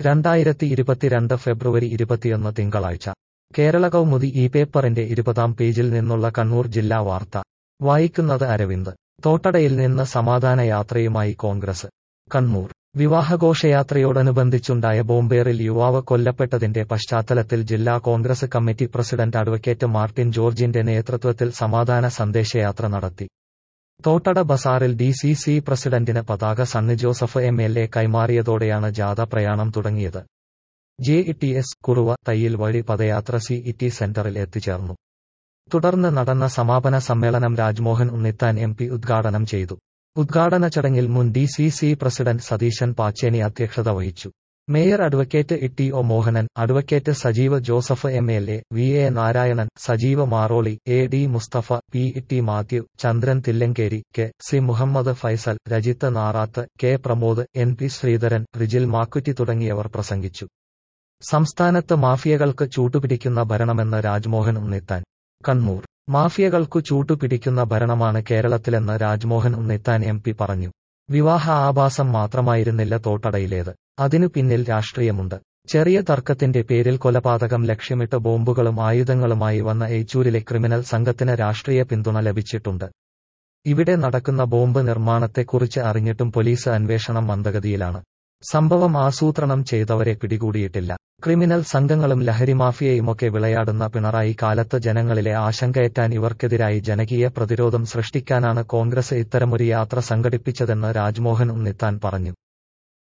രണ്ടായിരത്തി ഇരുപത്തിരണ്ട് ഫെബ്രുവരി ഇരുപത്തിയൊന്ന് തിങ്കളാഴ്ച കേരള കൗമുദി ഈ പേപ്പറിന്റെ ഇരുപതാം പേജിൽ നിന്നുള്ള കണ്ണൂർ ജില്ലാ വാർത്ത വായിക്കുന്നത് അരവിന്ദ് തോട്ടടയിൽ നിന്ന് സമാധാന യാത്രയുമായി കോൺഗ്രസ് കണ്ണൂർ വിവാഹഘോഷയാത്രയോടനുബന്ധിച്ചുണ്ടായ ബോംബേറിൽ യുവാവ് കൊല്ലപ്പെട്ടതിന്റെ പശ്ചാത്തലത്തിൽ ജില്ലാ Congress committee president advocate Martin ജോർജിന്റെ നേതൃത്വത്തിൽ സമാധാന സന്ദേശയാത്ര നടത്തി തോട്ടട ബസാറിൽ ഡി സി സി പ്രസിഡന്റിന് പതാക Sunny Joseph M L A കൈമാറിയതോടെയാണ് ജാഥ പ്രയാണം തുടങ്ങിയത് J E T S Kuruva Thayyil വഴി പദയാത്ര സി ഇ ടി സെന്ററിൽ എത്തിച്ചേർന്നു തുടർന്ന് നടന്ന സമാപന സമ്മേളനം രാജ്മോഹൻ ഉണ്ണിത്താൻ എം പി ഉദ്ഘാടനം ചെയ്തു ഉദ്ഘാടന ചടങ്ങിൽ മുൻ D C C president Satheesan Pacheni അധ്യക്ഷത വഹിച്ചു mayor advocate E O Mohanan advocate Sajeev Joseph M L A V A Narayanan Sajeev Maroli A D Mustafa P T Mathew Chandran Thillankeri K C Muhammed Faisal Rajith Narath K Pramod N P Sreedharan Rijil Makkutty തുടങ്ങിയവർ പ്രസംഗിച്ചു സംസ്ഥാനത്ത് മാഫിയകൾക്ക് ചൂട്ടുപിടിക്കുന്ന ഭരണമെന്ന് രാജ്മോഹൻ ഉണ്ണിത്താൻ കണ്ണൂർ മാഫിയകൾക്കു ചൂട്ടുപിടിക്കുന്ന ഭരണമാണ് കേരളത്തിലെന്ന് രാജ്മോഹൻ ഉണ്ണിത്താൻ എം പി പറഞ്ഞു വിവാഹ ആഭാസം മാത്രമായിരുന്നില്ല തോട്ടടയിലേത് അതിനു പിന്നിൽ രാഷ്ട്രീയമുണ്ട് ചെറിയ തർക്കത്തിന്റെ പേരിൽ കൊലപാതകം ലക്ഷ്യമിട്ട് ബോംബുകളും ആയുധങ്ങളുമായി വന്ന ഏച്ചൂരിലെ ക്രിമിനൽ സംഘത്തിന് രാഷ്ട്രീയ പിന്തുണ ലഭിച്ചിട്ടുണ്ട് ഇവിടെ നടക്കുന്ന ബോംബ് നിർമ്മാണത്തെക്കുറിച്ച് അറിഞ്ഞിട്ടും പോലീസ് അന്വേഷണം മന്ദഗതിയിലാണ് സംഭവം ആസൂത്രണം ചെയ്തവരെ പിടികൂടിയിട്ടില്ല ക്രിമിനൽ സംഘങ്ങളും ലഹരിമാഫിയയുമൊക്കെ വിളയാടുന്ന പിണറായി കാലത്ത് ജനങ്ങളിലെ ആശങ്കയേറ്റാൻ ഇവർക്കെതിരായി ജനകീയ പ്രതിരോധം സൃഷ്ടിക്കാനാണ് കോൺഗ്രസ് ഇത്തരമൊരു യാത്ര സംഘടിപ്പിച്ചതെന്ന് രാജ്മോഹൻ ഉണ്ണിത്താൻ പറഞ്ഞു